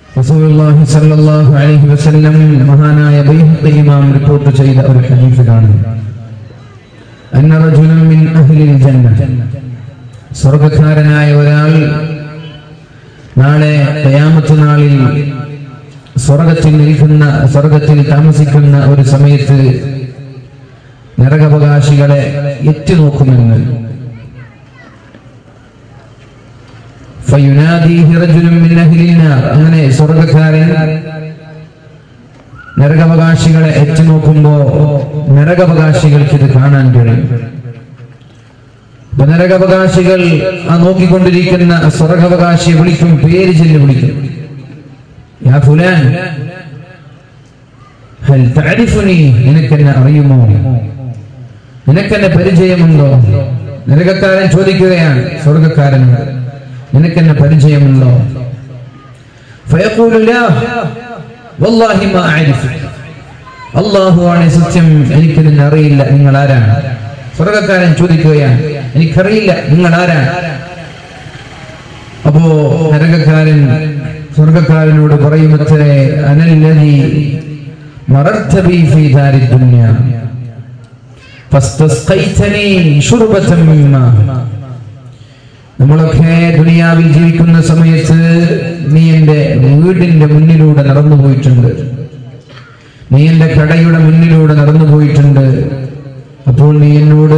റസൂലുള്ളാഹി സ്വല്ലല്ലാഹു അലൈഹി വസല്ലം മഹാനായ ബൈഹഖി ഇമാം റിപ്പോർട്ട് ചെയ്ത ഒരു ഹദീസിലാണ് അന്ന റജുലൻ മിൻ അഹ്ലിൽ ജന്ന സ്വർഗ്ഗക്കാരനായ ഒരാൾ നാളെ ഖിയാമത്ത് നാളിൽ സ്വർഗത്തിൽ നിൽക്കുന്ന സ്വർഗത്തിൽ താമസിക്കുന്ന ഒരു സമയത്ത് നരകവകാശികളെ എത്തിനോക്കുമെന്ന് ഫയുനാദീഹി റജുലുൻ മിൻ അഹ്ലിൻ നാർ അങ്ങനെ സ്വർഗ്ഗക്കാരൻ നരകവകാശികളെ എത്തിനോക്കുമ്പോ നരകവകാശികൾക്ക് ഇത് കാണാൻ കഴിയും അപ്പൊ നരകവകാശികൾ ആ നോക്കിക്കൊണ്ടിരിക്കുന്ന സ്വർഗാവകാശിയെ വിളിക്കും പേര് ചൊല്ലി വിളിക്കും യാ ഫുലാൻ ഹൽ തഅരിഫുനി നിനക്കെന്നെ അറിയുമോ നിനക്കെന്നെ പരിചയമുണ്ടോ നരകക്കാരൻ ചോദിക്കുകയാണ് സ്വർഗക്കാരനോട് നിനക്കെന്നെ പരിചയമുണ്ടോ ഫയഖൂലു ലാ വല്ലാഹി മാ അഅരിഫു അല്ലാഹു ആണ് സത്യം എനിക്ക് നിന്നെ അറിയില്ല നിങ്ങൾ ആരാണ് സ്വർഗക്കാരൻ ചോദിക്കുകയാണ് എനിക്കറിയില്ല നിങ്ങൾ ആരാണ് അപ്പോ നരകക്കാരൻ സ്വർഗക്കാരനോട് പറയുമത്രേ അനല്ലതി മറർത്ത ബി ഫീ ദാരി ദുനിയ ഫസ്തസ്ഖൈതനി ശുർബതൻ മിമ്മാ നമ്മളൊക്കെ ദുനിയാവിൽ ജീവിക്കുന്ന സമയത്ത് നീ എന്റെ വീടിന്റെ മുന്നിലൂടെ നടന്നു പോയിട്ടുണ്ട് നീ എന്റെ കടയുടെ മുന്നിലൂടെ നടന്നു പോയിട്ടുണ്ട് അപ്പോൾ നീ എന്നോട്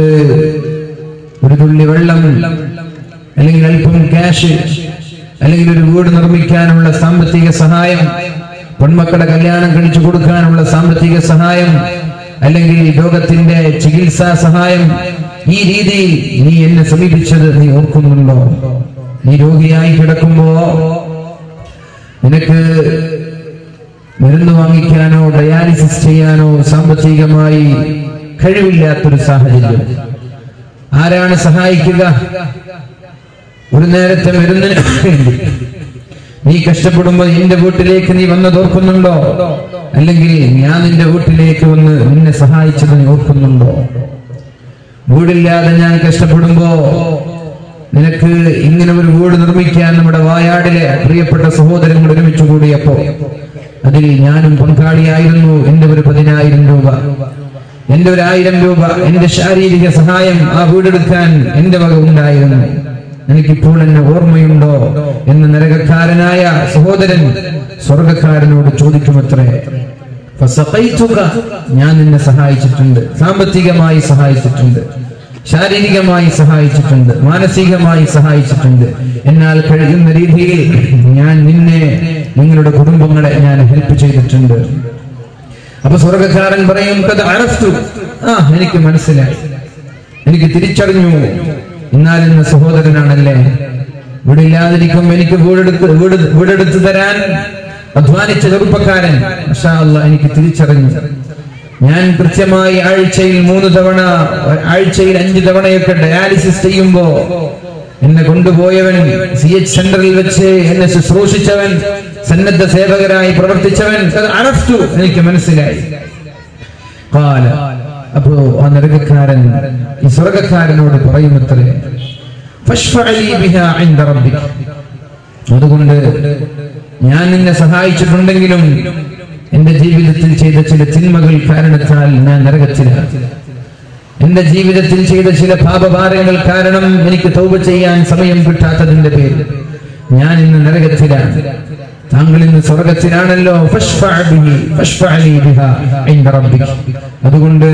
ഒരു തുള്ളി വെള്ളം അല്ലെങ്കിൽ അല്പം ക്യാഷ് അല്ലെങ്കിൽ ഒരു വീട് നിർമ്മിക്കാനുള്ള സാമ്പത്തിക സഹായം പെൺമക്കളുടെ കല്യാണം കഴിച്ചു കൊടുക്കാനുള്ള സാമ്പത്തിക സഹായം അല്ലെങ്കിൽ രോഗത്തിന്റെ ചികിത്സാ സഹായം ഈ രീതിയിൽ നീ എന്നെ സമീപിച്ചത് നീ ഓർക്കുന്നുണ്ടോ നീ രോഗിയായി കിടക്കുമ്പോ നിനക്ക് മരുന്ന് വാങ്ങിക്കാനോ ഡയാലിസിസ് ചെയ്യാനോ സാമ്പത്തികമായി കഴിവില്ലാത്തൊരു സാഹചര്യം ആരാണ് സഹായിക്കുക ഒരു നേരത്തെ മരുന്നിന് വേണ്ടി നീ കഷ്ടപ്പെടുമ്പോൾ എന്റെ വീട്ടിലേക്ക് നീ വന്നത് ഓർക്കുന്നുണ്ടോ അല്ലെങ്കിൽ ഞാൻ നിന്റെ വീട്ടിലേക്ക് വന്ന് നിന്നെ സഹായിച്ചത് നീ ഓർക്കുന്നുണ്ടോ വീടില്ലാതെ ഞാൻ കഷ്ടപ്പെടുമ്പോ നിനക്ക് ഇങ്ങനെ ഒരു വീട് നിർമ്മിക്കാൻ നമ്മുടെ വായാടിലെ പ്രിയപ്പെട്ട സഹോദരങ്ങൾ ഒരുമിച്ച് കൂടിയപ്പോ അതിൽ ഞാനും പങ്കാളിയായിരുന്നു എന്റെ ഒരു പതിനായിരം രൂപ എന്റെ ഒരു ആയിരം രൂപ എന്റെ ശാരീരിക സഹായം ആ വീടെടുക്കാൻ എന്റെ വക ഉണ്ടായിരുന്നു എനിക്കിപ്പോൾ എന്നെ ഓർമ്മയുണ്ടോ എന്ന് നരകക്കാരനായ സഹോദരൻ സ്വർഗക്കാരനോട് ചോദിക്കുമത്രേ ഫസഖൈതുക ഞാൻ നിന്നെ സഹായിച്ചിട്ടുണ്ട് സാമ്പത്തികമായി സഹായിച്ചിട്ടുണ്ട് ശാരീരികമായി സഹായിച്ചിട്ടുണ്ട് മാനസികമായി സഹായിച്ചിട്ടുണ്ട് എന്നാൽ കഴിയുന്ന രീതിയിൽ ഞാൻ നിന്നെ നിങ്ങളുടെ കുടുംബങ്ങളെ ഞാൻ ഹെൽപ്പ് ചെയ്തിട്ടുണ്ട് അപ്പൊ സ്വർഗക്കാരൻ പറയും കഥ അറഫ്തു ആ എനിക്ക് മനസ്സിലായി എനിക്ക് തിരിച്ചറിഞ്ഞു എന്നാൽ ഇന്ന് സഹോദരനാണല്ലേ വീടില്ലാതിരിക്കും എനിക്ക് വീടെടുത്ത് വീട് വീടെടുത്ത് തരാൻ അധ്വാനിച്ച ചെറുപ്പക്കാരൻ മാഷാ അല്ലാ, എനിക്ക് തിരിച്ചറിഞ്ഞു ഞാൻ കൃത്യമായി ആഴ്ചയിൽ മൂന്ന് തവണ ആഴ്ചയിൽ അഞ്ച് തവണയൊക്കെ ഡയാലിസിസ് ചെയ്യുമ്പോ എന്നെ കൊണ്ടുപോയവൻ സി എച്ച് സെന്ററിൽ വെച്ച് എന്നെ ശുശ്രൂഷിച്ചവൻ സന്നദ്ധ സേവകരായി പ്രവർത്തിച്ചവൻ അത് അറഫ്റ്റു എനിക്ക് മനസ്സിലായി കാല അപ്പോ ആ നരകക്കാരൻ ഈ സ്വർഗക്കാരനോട് പറയുമത്രേ ഫശ്ഫഅലി ബിഹാ ഇൻദ റബ്ബിക അതുകൊണ്ട് ഞാൻ നിന്നെ സഹായിച്ചിട്ടുണ്ടെങ്കിലും എന്റെ ജീവിതത്തിൽ ചെയ്ത ചില തിന്മകൾ കാരണത്താൽ ഞാൻ നരകത്തിലാണ് എന്റെ ജീവിതത്തിൽ ചെയ്ത ചില പാപഭാരങ്ങൾ കാരണം എനിക്ക് തൗബ ചെയ്യാൻ സമയം കിട്ടാത്തതിന്റെ പേരിൽ ഞാൻ ഇന്ന് നരകത്തിലാണ് താങ്കൾ ഇന്ന് സ്വർഗത്തിലാണല്ലോ ഫശ്ഫഅ ബിഹി, ഫശ്ഫഅ ലി ബിഹാ ഇൻദ റബ്ബിക. അതുകൊണ്ട്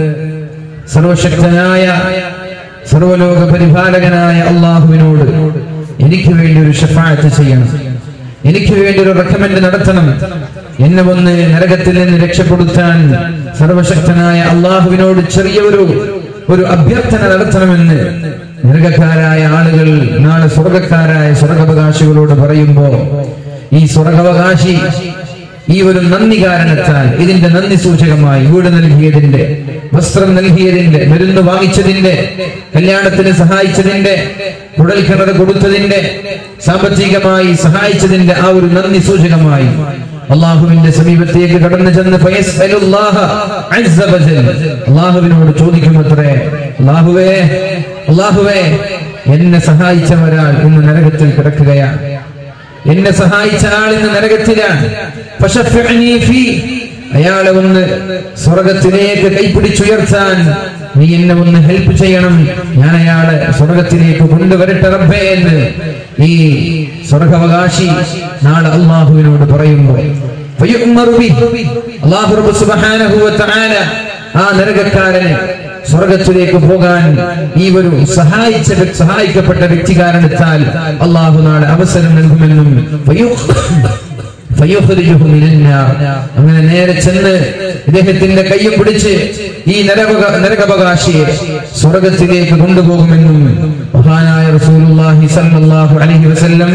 സർവശക്തനായ സർവലോക പരിപാലകനായ അള്ളാഹുവിനോട് എനിക്ക് വേണ്ടി ഒരു ഷഫായത്ത് ചെയ്യണം എനിക്ക് വേണ്ടി ഒരു റെക്കമെൻഡ് നടത്തണം എന്നെ ഒന്ന് നരകത്തിൽ നിന്ന് രക്ഷപ്പെടുത്താൻ സർവശക്തനായ അള്ളാഹുവിനോട് ചെറിയ ഒരു ഒരു അഭ്യർത്ഥന നടത്തണമെന്ന് നരകക്കാരായ ആളുകൾ നാളെ സ്വർഗക്കാരായ സ്വർഗാവകാശികളോട് പറയുമ്പോ ഈ സ്വർഗാവകാശി ഈ ഒരു നന്ദി കാരണത്താൽ ഇതിന്റെ നന്ദി സൂചകമായി വീട് നൽകിയതിന്റെ വസ്ത്രം നൽകിയതിന്റെ മരുന്ന് വാങ്ങിച്ചതിന്റെ കല്യാണത്തിന് സഹായിച്ചതിന്റെ കുടൽ കിണർ കൊടുത്തതിന്റെ സാമ്പത്തികമായി സഹായിച്ചതിന്റെ ആ ഒരു നന്ദി സൂചകമായി അള്ളാഹുവിന്റെ സമീപത്തേക്ക് കടന്നു ചെന്ന് ഫയസ്അലുല്ലാഹ അസ്സ വജൽ. അള്ളാഹുവിനോട് ചോദിക്കുമത്രേ അള്ളാഹുവേ അള്ളാഹുവേ എന്നെ സഹായിച്ച ഒരാൾ ഇന്ന് നരകത്തിൽ കിടക്കുകയാണ് എന്നെ സഹായിച്ച ആൾ ഇന്ന് നരകത്തിലാണ് ഫശഫ്ഇനി ഫീ. അയാളെ ഒന്ന് സ്വർഗത്തിലേക്ക് കൈപ്പിടിച്ചുയർത്താൻ നീ എന്നെ ഒന്ന് ഹെൽപ്പ് ചെയ്യണം ഞാൻ അയാളെ സ്വർഗത്തിലേക്ക് കൊണ്ടുവരട്ടെ റബ്ബേ എന്ന് ഈ സ്വർഗാവകാശി നാളെ അള്ളാഹുവിനോട് പറയുമ്പോൾ ഫയുഅ്മറു ബിഹി. അല്ലാഹു റബ്ബ് സുബ്ഹാനഹു വ തആല ആ നരകക്കാരനെ സ്വർഗത്തിലേക്ക് പോകാൻ ഈ ഒരു സഹായിച്ച വ്യ- സഹായിക്കപ്പെട്ട വ്യക്തി കാരണത്താൽ അള്ളാഹു നാളെ അവസരം നൽകുമെന്നും ഫയു- ഫയുഖ്രിജുഹു മിനന്നാർ. അങ്ങനെ നേരെ ചെന്ന് ഇദ്ദേഹത്തിന്റെ കയ്യും പിടിച്ച് ഈ നരക നരകവകാശിയെ സ്വർഗത്തിലേക്ക് കൊണ്ടുപോകുമെന്നും മഹാനായ റസൂലുള്ളാഹി സ്വല്ലല്ലാഹു അലൈഹി വസല്ലം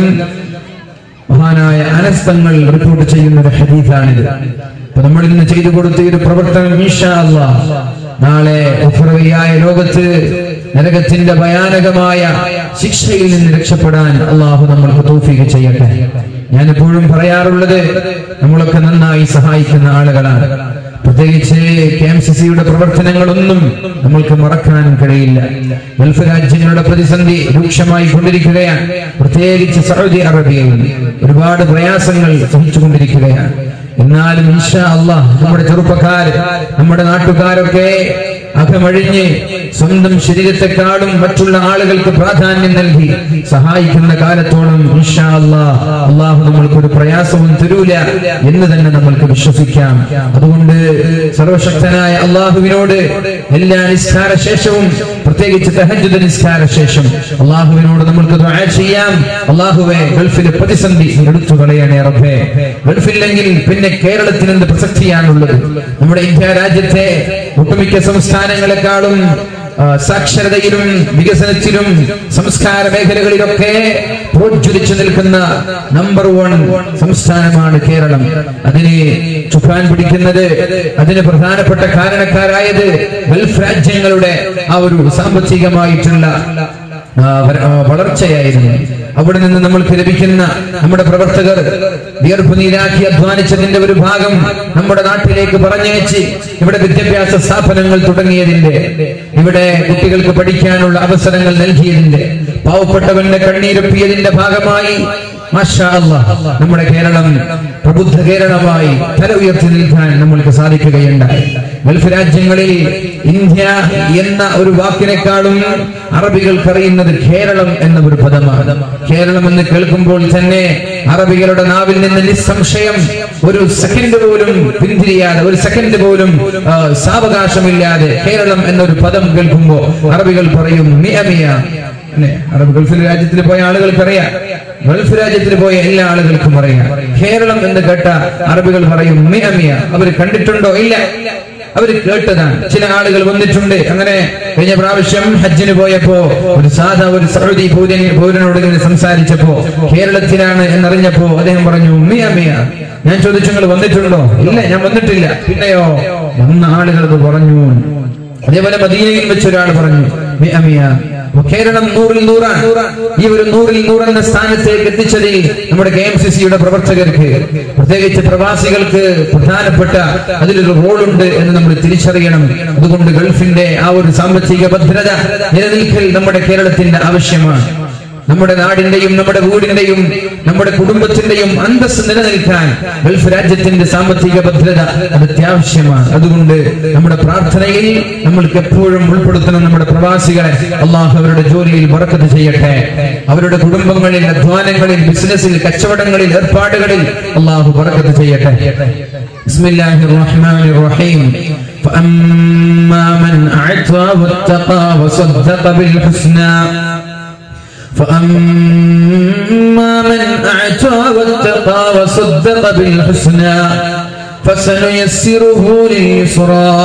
മഹാനായ അനസ്തങ്ങൾ റിപ്പോർട്ട് ചെയ്യുന്ന ഒരു ഹദീസാണിത് അപ്പൊ നമ്മൾ ഇന്ന് ചെയ്തു കൊടുത്ത ഈ ഒരു പ്രവർത്തനം ഇൻഷാ അല്ലാഹ് നാളെ ഉഫ്രവിയായ ലോകത്ത് നരകത്തിന്റെ ഭയാനകമായ ശിക്ഷയിൽ നിന്ന് രക്ഷപ്പെടാൻ അള്ളാഹു നമ്മൾക്ക് തൗഫീഖ് ചെയ്യട്ടെ ഞാൻ എപ്പോഴും പറയാറുള്ളത് നമ്മളൊക്കെ നന്നായി സഹായിക്കുന്ന ആളുകളാണ് പ്രത്യേകിച്ച് കെ എം സി സിയുടെ പ്രവർത്തനങ്ങളൊന്നും നമ്മൾക്ക് മറക്കാൻ കഴിയില്ല ഗൾഫ് രാജ്യങ്ങളുടെ പ്രതിസന്ധി രൂക്ഷമായി കൊണ്ടിരിക്കുകയാണ് പ്രത്യേകിച്ച് സൗദി അറേബ്യയിൽ ഒരുപാട് പ്രയാസങ്ങൾ സഹിച്ചുകൊണ്ടിരിക്കുകയാണ് എന്നാലും ഇൻഷാ അള്ളാഹ് നമ്മുടെ ചെറുപ്പക്കാർ നമ്മുടെ നാട്ടുകാരൊക്കെ അകമഴിഞ്ഞ് സ്വന്തം ശരീരത്തെക്കാളും മറ്റുള്ള ആളുകൾക്ക് പ്രാധാന്യം നൽകി സഹായിക്കുന്ന കാലത്തോളം ഇൻഷാ അള്ളാഹ് അള്ളാഹു നമ്മൾക്ക് ഒരു പ്രയാസവും തരൂല എന്ന് തന്നെ നമ്മൾക്ക് വിശ്വസിക്കാം അതുകൊണ്ട് സർവശക്തനായ അള്ളാഹുവിനോട് എല്ലാ നിസ്കാര ശേഷവും പ്രത്യേകിച്ച് തഹജുദ നിസ്കാര ശേഷം അള്ളാഹുവിനോട് നമ്മൾക്ക് ദുആ ചെയ്യാം അള്ളാഹുവെ ഗൾഫിലെ പ്രതിസന്ധി നീ എടുത്തു കളയണേ റബ്ബേ ഗൾഫില്ലെങ്കിൽ പിന്നെ കേരളത്തിന് എന്ത് പ്രസക്തിയാണുള്ളത് നമ്മുടെ ഇന്ത്യ രാജ്യത്തെ ഒട്ടുമിക്ക സംസ്ഥാനങ്ങളെക്കാളും ആ, സാക്ഷരതയിലും വികസനത്തിലും സംസ്കാര മേഖലകളിലൊക്കെ പ്രോജ്വലിച്ചു നിൽക്കുന്ന നമ്പർ വൺ സംസ്ഥാനമാണ് കേരളം അതിന് ചുക്കാൻ പിടിക്കുന്നത് അതിന് പ്രധാനപ്പെട്ട കാരണക്കാരായത് ഗൾഫ് രാജ്യങ്ങളുടെ ആ ഒരു സാമ്പത്തികമായിട്ടുള്ള ആ, വര- ആ, വളർച്ചയായിരുന്നു അവിടെ നിന്ന് നമ്മൾക്ക് ലഭിക്കുന്ന നമ്മുടെ പ്രവർത്തകർ വിയർപ്പ് നീരാക്കി അധ്വാനിച്ചതിന്റെ ഒരു ഭാഗം നമ്മുടെ നാട്ടിലേക്ക് പറഞ്ഞയച്ച് ഇവിടെ വിദ്യാഭ്യാസ സ്ഥാപനങ്ങൾ തുടങ്ങിയതിന്റെ ഇവിടെ കുട്ടികൾക്ക് പഠിക്കാനുള്ള അവസരങ്ങൾ നൽകിയതിന്റെ പാവപ്പെട്ടവന്റെ കണ്ണീരൊപ്പിയതിന്റെ ഭാഗമായി മാഷാ അല്ലാഹ്, നമ്മുടെ കേരളം പ്രബുദ്ധ കേരളമായി തല ഉയർത്തി നിൽക്കാൻ നമ്മൾക്ക് സാധിക്കുകയുണ്ടായി ഗൾഫ് രാജ്യങ്ങളിൽ ഇന്ത്യ എന്ന ഒരു വാക്കിനേക്കാളും അറബികൾക്ക് അറിയുന്നത് കേരളം എന്ന ഒരു പദമാണ് കേരളം എന്ന് കേൾക്കുമ്പോൾ തന്നെ അറബികളുടെ നാവിൽ നിന്ന് നിസ്സംശയം ഒരു സെക്കൻഡ് പോലും പിന്തിരിയാതെ ഒരു സെക്കൻഡ് പോലും ആ, സാവകാശമില്ലാതെ കേരളം എന്നൊരു പദം കേൾക്കുമ്പോൾ അറബികൾ പറയും മിയ മിയ അല്ലെ അറബ് ഗൾഫ് രാജ്യത്തിൽ പോയ ആളുകൾക്ക് അറിയാം ഗൾഫ് രാജ്യത്തിൽ പോയ എല്ലാ ആളുകൾക്കും അറിയാം കേരളം എന്ന് കേട്ട അറബികൾ പറയും മിയ മിയ അവർ കണ്ടിട്ടുണ്ടോ ഇല്ല അവർ കേട്ടതാണ് ചില ആളുകൾ വന്നിട്ടുണ്ട് അങ്ങനെ കഴിഞ്ഞ പ്രാവശ്യം ഹജ്ജിന് പോയപ്പോ ഒരു സാധാ ഒരു സൗദി പൗരൻ പൗരനോട് ഇങ്ങനെ സംസാരിച്ചപ്പോ കേരളത്തിലാണ് എന്നറിഞ്ഞപ്പോ അദ്ദേഹം പറഞ്ഞു മിയ മിയ ഞാൻ ചോദിച്ചു നിങ്ങൾ വന്നിട്ടുണ്ടോ ഇല്ല ഞാൻ വന്നിട്ടില്ല പിന്നെയോ വന്ന ആളുകൾ അത് പറഞ്ഞു അതേപോലെ മദീനയിൽ വെച്ച് ഒരാൾ പറഞ്ഞു മിയ മിയ അപ്പൊ കേരളം നൂറിൽ നൂറാണ് ഈ ഒരു നൂറിൽ നൂറെന്ന സ്ഥാനത്തേക്ക് എത്തിച്ചതിൽ നമ്മുടെ കെ എം സി സിയുടെ പ്രവർത്തകർക്ക് പ്രത്യേകിച്ച് പ്രവാസികൾക്ക് പ്രധാനപ്പെട്ട അതിലൊരു റോളുണ്ട് എന്ന് നമ്മൾ തിരിച്ചറിയണം അതുകൊണ്ട് ഗൾഫിന്റെ ആ ഒരു സാമ്പത്തിക ഭദ്രത നിലനിൽക്കൽ നമ്മുടെ കേരളത്തിന്റെ ആവശ്യമാണ് നമ്മുടെ നാടിന്റെയും നമ്മുടെ വീടിന്റെയും നമ്മുടെ കുടുംബത്തിന്റെയും അന്തസ് നിലനിൽക്കാൻ ഗൾഫ് രാജ്യത്തിന്റെ സാമ്പത്തിക ഭദ്രത അത് അത്യാവശ്യമാണ് അതുകൊണ്ട് നമ്മുടെ പ്രാർത്ഥനയിൽ നമ്മൾക്ക് എപ്പോഴും ഉൾപ്പെടുത്തണം നമ്മുടെ പ്രവാസികളെ അള്ളാഹു അവരുടെ ജോലിയിൽ ബറക്കത്ത് ചെയ്യട്ടെ അവരുടെ കുടുംബങ്ങളിൽ അധ്വാനങ്ങളിൽ ബിസിനസ്സിൽ കച്ചവടങ്ങളിൽ ഏർപ്പാടുകളിൽ അള്ളാഹു ബറക്കത്ത് ചെയ്യട്ടെ بسم الله الرحمن الرحيم فأما من أعطى واتقى وصدق بالحسنى فأما من أعطى واتقى وصدق بالحسنى فسنيسره لليسرى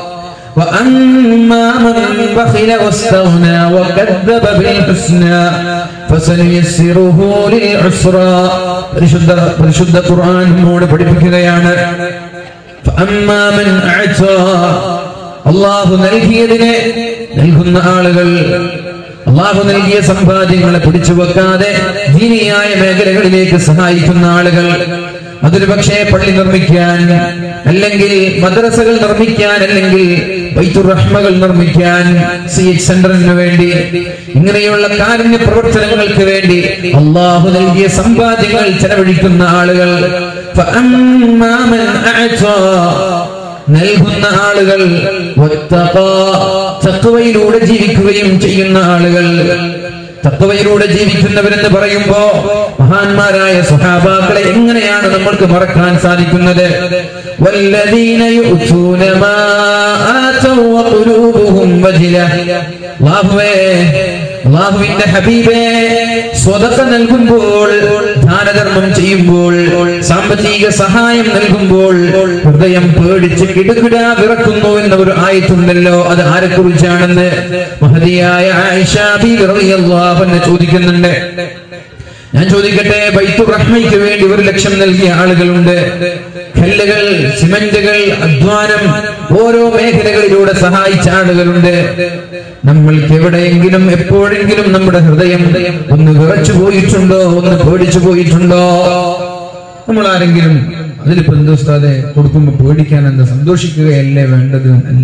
وأما من بخل واستغنى وكذب بالحسنى فسنيسره للعسرى പരിശുദ്ധ പരിശുദ്ധ ഖുർആൻ നമ്മോട് പഠിപ്പിക്കുകയാണ് فأما من أعطى അള്ളാഹു നൽകിയതിനെ നൽകുന്ന ആളുകൾ അള്ളാഹു നൽകിയ സമ്പാദ്യങ്ങളെ പിടിച്ചു വെക്കാതെ ദീനിയായ മേഖലകളിലേക്ക് സഹായിക്കുന്ന ആളുകൾ അതൊരു പക്ഷേ പള്ളി നിർമ്മിക്കാൻ അല്ലെങ്കിൽ മദ്രസകൾ നിർമ്മിക്കാൻ അല്ലെങ്കിൽ ബൈത്തുർ റഹ്മകൾ നിർമ്മിക്കാൻ സി എച്ച് സെന്ററിന് വേണ്ടി ഇങ്ങനെയുള്ള കാരുണ്യ പ്രവർത്തനങ്ങൾക്ക് വേണ്ടി അള്ളാഹു നൽകിയ സമ്പാദ്യങ്ങൾ ചെലവഴിക്കുന്ന ആളുകൾ فأما من أعطى നൽകുന്ന ആളുകൾ വത്തഖാ, തഖ്വയിലൂടെ ജീവിക്കുകയും ചെയ്യുന്ന ആളുകൾ തത്വയിലൂടെ ജീവിക്കുന്നവരെന്ന് പറയുമ്പോ മഹാന്മാരായ സുഹാബാക്കളെ എങ്ങനെയാണ് നമ്മൾക്ക് മറക്കാൻ സാധിക്കുന്നത് വല്ലദീന യുഅ്തൂന മാ ആതൗ വഖുലൂബുഹും വജില അല്ലാഹുവേ അല്ലാഹുവിന്റെ ഹബീബേ സ്വതക്ക നൽകുമ്പോൾ ദാനധർമ്മം ചെയ്യുമ്പോൾ സാമ്പത്തിക സഹായം നൽകുമ്പോൾ ഹൃദയം പേടിച്ച് കിടുകിടാ വിറക്കുന്നു എന്ന ഒരു ആയത്തുണ്ടല്ലോ അത് ആരെക്കുറിച്ചാണെന്ന് മഹതിയായ ആയിഷ ബീവി റളിയല്ലാഹു അൻഹ ചോദിക്കുന്നുണ്ട് ഞാൻ ചോദിക്കട്ടെ ബൈത്തു റഹ്മയ്ക്ക് വേണ്ടി ഒരു ലക്ഷം നൽകിയ ആളുകളുണ്ട് കല്ലുകൾ സിമന്റുകൾ അധ്വാനം ഓരോ മേഖലകളിലൂടെ സഹായിച്ച ആളുകളുണ്ട് നമ്മൾക്ക് എവിടെയെങ്കിലും എപ്പോഴെങ്കിലും നമ്മുടെ ഹൃദയം ഒന്ന് വിറച്ചു പോയിട്ടുണ്ടോ ഒന്ന് പേടിച്ചു പോയിട്ടുണ്ടോ നമ്മൾ ആരെങ്കിലും അതിലിപ്പോ എന്തോ ഉസ്താദെ കൊടുക്കുമ്പോ പേടിക്കാൻ എന്താ സന്തോഷിക്കുകയല്ലേ വേണ്ടത് അല്ല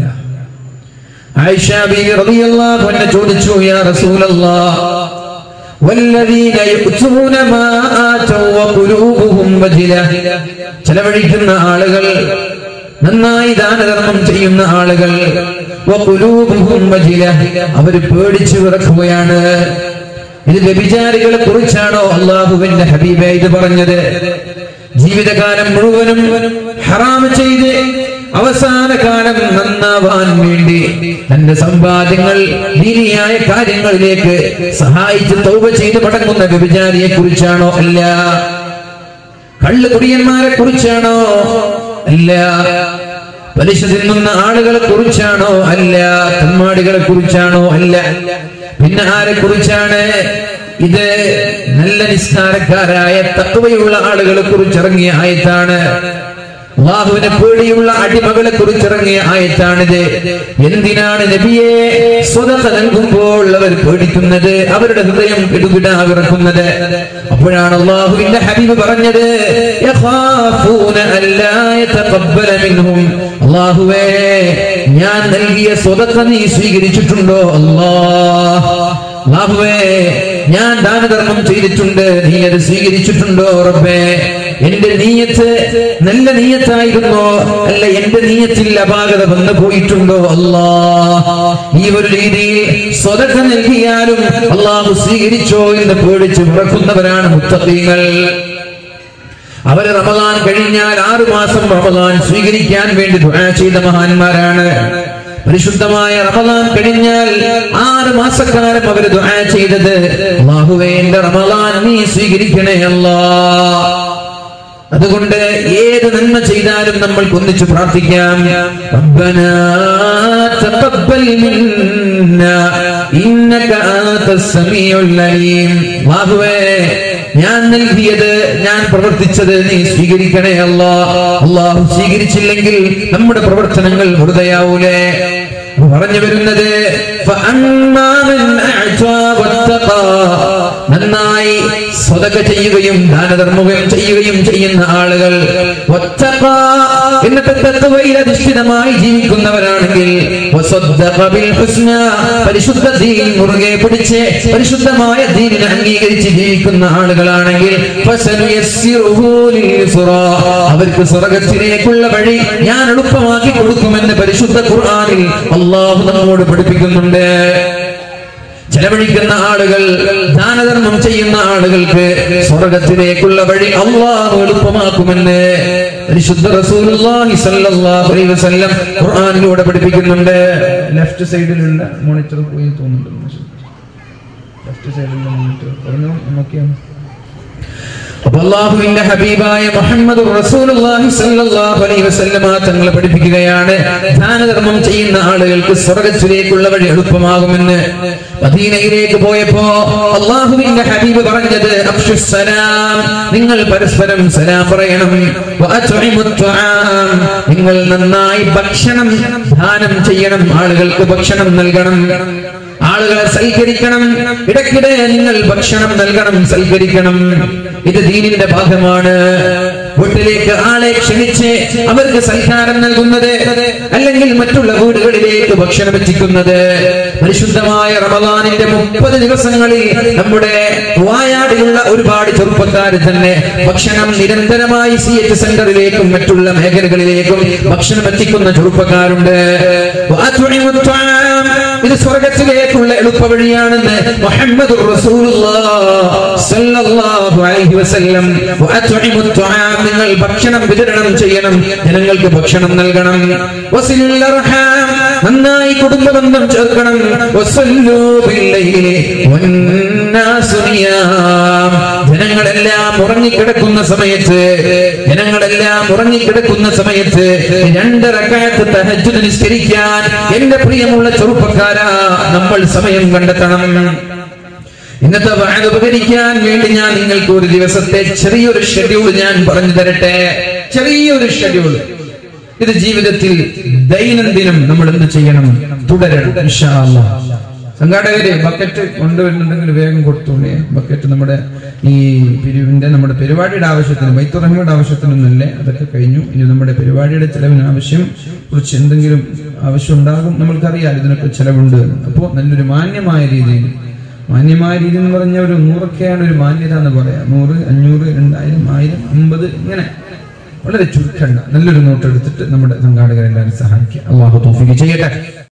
ആയിഷ ബീവി റളിയല്ലാഹു അൻഹ ചോദിച്ചു യാ റസൂലല്ലാഹ് والذين يؤتون ما آتوا وقلوبهم وجلة ചെലവഴിക്കുന്ന ആളുകൾ നന്നായി ദാനധർമ്മം ചെയ്യുന്ന ആളുകൾ വഖുലൂബുഹും വജില അവര് പേടിച്ചു വിറക്കുകയാണ് ഇത് വ്യഭിചാരികളെ കുറിച്ചാണോ അള്ളാഹുവിന്റെ ഹബീബെ ഇത് പറഞ്ഞത് ജീവിതകാലം മുഴുവനും ഹറാമ് ചെയ്ത് അവസാന കാലം നന്നാവാൻ വേണ്ടി തന്റെ സമ്പാദ്യങ്ങൾ ദീനിയായ കാര്യങ്ങളിലേക്ക് സഹായിച്ച് തൗബ ചെയ്ത് മടങ്ങുന്ന വ്യഭിചാരിയെ കുറിച്ചാണോ അല്ല കള്ള് കുടിയന്മാരെ കുറിച്ചാണോ അല്ല പലിശ തിന്നുന്ന ആളുകളെ കുറിച്ചാണോ അല്ല തെമ്മാടികളെ കുറിച്ചാണോ അല്ല പിന്നെ ആരെ കുറിച്ചാണ് ഇത് നല്ല നിസ്കാരക്കാരായ തത്വയുള്ള ആളുകളെ കുറിച്ചിറങ്ങിയ ആയത്താണ് അള്ളാഹുവിനെ പേടിയുള്ള അടിമകളെ കുറിച്ചിറങ്ങിയ ആയത്താണിത് എന്തിനാണ് നബിയെ സ്വതത നൽകുമ്പോൾ അവർ പേടിക്കുന്നത് അവരുടെ ഹൃദയം കിടുകിട വിറക്കുന്നത് അപ്പോഴാണ് അള്ളാഹുവിന്റെ ഹബീബ് പറഞ്ഞത് യഖാഫൂന അല്ലാ യതഖബ്ബല മിൻഹും അള്ളാഹുവേ ഞാൻ നൽകിയ സ്വതത്ത നീ സ്വീകരിച്ചിട്ടുണ്ടോ അല്ലാഹ് അല്ലാഹുവേ ഞാൻ ദാനധർമ്മം ചെയ്തിട്ടുണ്ട് നീ അത് സ്വീകരിച്ചിട്ടുണ്ടോ റബ്ബേ എന്റെ നീയത്ത് നല്ല നീയത്തായിരുന്നോ അല്ല എന്റെ നീയത്തിൽ അപാകത വന്നു പോയിട്ടുണ്ടോ അല്ലാ ഈ ഒരു രീതിയിൽ സ്വതക്ക നൽകിയാലും അള്ളാഹു സ്വീകരിച്ചോ എന്ന് പേടിച്ച് വിറക്കുന്നവരാണ് മുത്തീങ്ങൾ അവര് റമദാൻ കഴിഞ്ഞാൽ ആറു മാസം റമദാൻ സ്വീകരിക്കാൻ വേണ്ടി ദുആ ചെയ്ത മഹാന്മാരാണ് പരിശുദ്ധമായ റമദാൻ കഴിഞ്ഞാൽ ആറ് മാസക്കാലം അവര് ദുആ ചെയ്തത് അല്ലാഹുവേ എന്റെ റമദാൻ നീ സ്വീകരിക്കണേ അല്ലാ അതുകൊണ്ട് ഏത് നന്മ ചെയ്താലും നമ്മൾക്ക് ഒന്നിച്ച് പ്രാർത്ഥിക്കാം റബ്ബനാ തഖബ്ബൽ മിന്നാ ഇന്നക അൻതസ് സമീഉൽ അലീം അല്ലാഹുവേ ഞാൻ നൽകിയത് ഞാൻ പ്രവർത്തിച്ചത് നീ സ്വീകരിക്കണേ അല്ലാ അള്ളാഹു സ്വീകരിച്ചില്ലെങ്കിൽ നമ്മുടെ പ്രവർത്തനങ്ങൾ വെറുതെയാവൂലേ പറഞ്ഞു വരുന്നത് فأما من أعطى واتقى നന്നായി സ്വതക ചെയ്യുകയും ദാനധർമ്മം ചെയ്യുകയും ചെയ്യുന്ന ആളുകൾ വത്തഖാ എന്നിട്ട് തത്വയിൽ അധിഷ്ഠിതമായി ജീവിക്കുന്നവരാണെങ്കിൽ വസദ്ദഖ ബിൽ ഹുസ്ന പരിശുദ്ധ ദീൻ മുറുകെ പിടിച്ച് പരിശുദ്ധമായ ദീനിനെ അംഗീകരിച്ച് ജീവിക്കുന്ന ആളുകളാണെങ്കിൽ ഫസനുയസ്സിറുഹു ലിൽയുസ്റാ. അവർക്ക് സ്വർഗത്തിലേക്കുള്ള വഴി ഞാൻ എളുപ്പമാക്കി കൊടുക്കുമെന്ന് പരിശുദ്ധ ഖുർആനിൽ അള്ളാഹു നമ്മോട് പഠിപ്പിക്കുന്നുണ്ട് ചെലവഴിക്കുന്ന ആളുകൾ ദാനധർമ്മം ചെയ്യുന്ന ആളുകൾക്ക് സ്വർഗത്തിലേക്കുള്ള വഴി അള്ളാഹു എളുപ്പമാക്കുമെന്ന് പരിശുദ്ധ റസൂലുള്ളാഹി സ്വല്ലല്ലാഹു അലൈഹി വസല്ലം ഖുർആനിലൂടെ പഠിപ്പിക്കുന്നുണ്ട് ലെഫ്റ്റ് സൈഡിലുള്ള മോണിറ്റർ പോയി തോന്നുന്നുണ്ട് ലെഫ്റ്റ് സൈഡിലുള്ള മോണിറ്റർ പറഞ്ഞു നോക്കിയാണ് അപ്പൊ അള്ളാഹുവിന്റെ ഹബീബായ മുഹമ്മദ് റസൂലുള്ളാഹി സ്വല്ലല്ലാഹു അലൈഹി വസല്ലമ തങ്ങൾ പഠിപ്പിക്കുകയാണ് ദാനധർമ്മം ചെയ്യുന്ന ആളുകൾക്ക് സ്വർഗത്തിലേക്കുള്ള വഴി എളുപ്പമാകുമെന്ന് മദീനയിലേക്ക് പോയപ്പോ അള്ളാഹുവിന്റെ ഹബീബ് പറഞ്ഞത് അഫ്ഷുസ് സലാം നിങ്ങൾ പരസ്പരം സലാം പറയണം വഅത്ഇമുത് ത്വആം. നിങ്ങൾ നന്നായി ഭക്ഷണം ദാനം ചെയ്യണം ആളുകൾക്ക് ഭക്ഷണം നൽകണം ആളുകളെ സൽക്കരിക്കണം ഇടയ്ക്കിടെ നിങ്ങൾ ഭക്ഷണം നൽകണം സൽക്കരിക്കണം ഇത് ദീനിന്റെ ഭാഗമാണ് വീട്ടിലേക്ക് ആളെ ക്ഷണിച്ച് അവർക്ക് സൽക്കാരം നൽകുന്നത് അല്ലെങ്കിൽ മറ്റുള്ള വീടുകളിലേക്ക് ഭക്ഷണം എത്തിക്കുന്നത് പരിശുദ്ധമായ റമദാനിന്റെ മുപ്പത് ദിവസങ്ങളിൽ നമ്മുടെ വായാടിലുള്ള ഒരുപാട് ചെറുപ്പക്കാർ തന്നെ ഭക്ഷണം നിരന്തരമായി സി എച്ച് സെന്ററിലേക്കും മറ്റുള്ള മേഖലകളിലേക്കും ഭക്ഷണം എത്തിക്കുന്ന ചെറുപ്പക്കാരുണ്ട് വഅത്ഉഇമു ത്വആം. ഇത് സ്വർഗത്തിലേക്കുള്ള എളുപ്പ വഴിയാണെന്ന് മുഹമ്മദ് നിങ്ങൾ ഭക്ഷണം വിതരണം ചെയ്യണം ജനങ്ങൾക്ക് ഭക്ഷണം നൽകണം വസിലുൽ അർഹാം. നന്നായി കുടുംബബന്ധം ചേർക്കണം വസല്ലൂ ബില്ലൈലി വന്നാസു നിയാം. ജനങ്ങളെല്ലാം ഉറങ്ങിക്കിടക്കുന്ന സമയത്ത് ജനങ്ങളെല്ലാം ഉറങ്ങിക്കിടക്കുന്ന സമയത്ത് രണ്ടരക്കാലത്ത് തഹജ്ജുദ് നിസ്കരിക്കാൻ എന്റെ പ്രിയമുള്ള ചെറുപ്പക്കാരാ നമ്മൾ സമയം കണ്ടെത്തണം ഇന്നത്തെ വാഴ ഉപകരിക്കാൻ വേണ്ടി ഞാൻ നിങ്ങൾക്ക് ഒരു ദിവസത്തെ ചെറിയൊരു ഷെഡ്യൂൾ ഞാൻ പറഞ്ഞു തരട്ടെ ചെറിയൊരു ഷെഡ്യൂൾ ഇത് ജീവിതത്തിൽ ദൈനംദിനം നമ്മൾ എന്ത് ചെയ്യണം തുടരണം ഇൻഷാ അല്ലാഹ്. സംഘാടകര് ബക്കറ്റ് കൊണ്ടുവരുന്നുണ്ടെങ്കിൽ വേഗം കൊടുത്തോളേ ബക്കറ്റ് നമ്മുടെ ഈ പിരിവിന്റെ നമ്മുടെ പരിപാടിയുടെ ആവശ്യത്തിന് മൈത്തുറഹിമയുടെ ആവശ്യത്തിനൊന്നല്ല അതൊക്കെ കഴിഞ്ഞു ഇനി നമ്മുടെ പരിപാടിയുടെ ചെലവിന് ആവശ്യം കുറിച്ച് എന്തെങ്കിലും ആവശ്യം ഉണ്ടാകും നമ്മൾക്കറിയാം ഇതിനൊക്കെ ചെലവുണ്ട് അപ്പോൾ നല്ലൊരു മാന്യമായ രീതിയിൽ മാന്യമായ രീതി എന്ന് പറഞ്ഞ ഒരു നൂറൊക്കെയാണ് ഒരു മാന്യത എന്ന് പറയാം നൂറ് അഞ്ഞൂറ് രണ്ടായിരം ആയിരം അമ്പത് ഇങ്ങനെ വളരെ ചുരുക്കണ്ട നല്ലൊരു നോട്ട് എടുത്തിട്ട് നമ്മുടെ സംഘാടകരെല്ലാവരും സഹായിക്കുക അള്ളാഹു തോഫിക്ക് ചെയ്യട്ടെ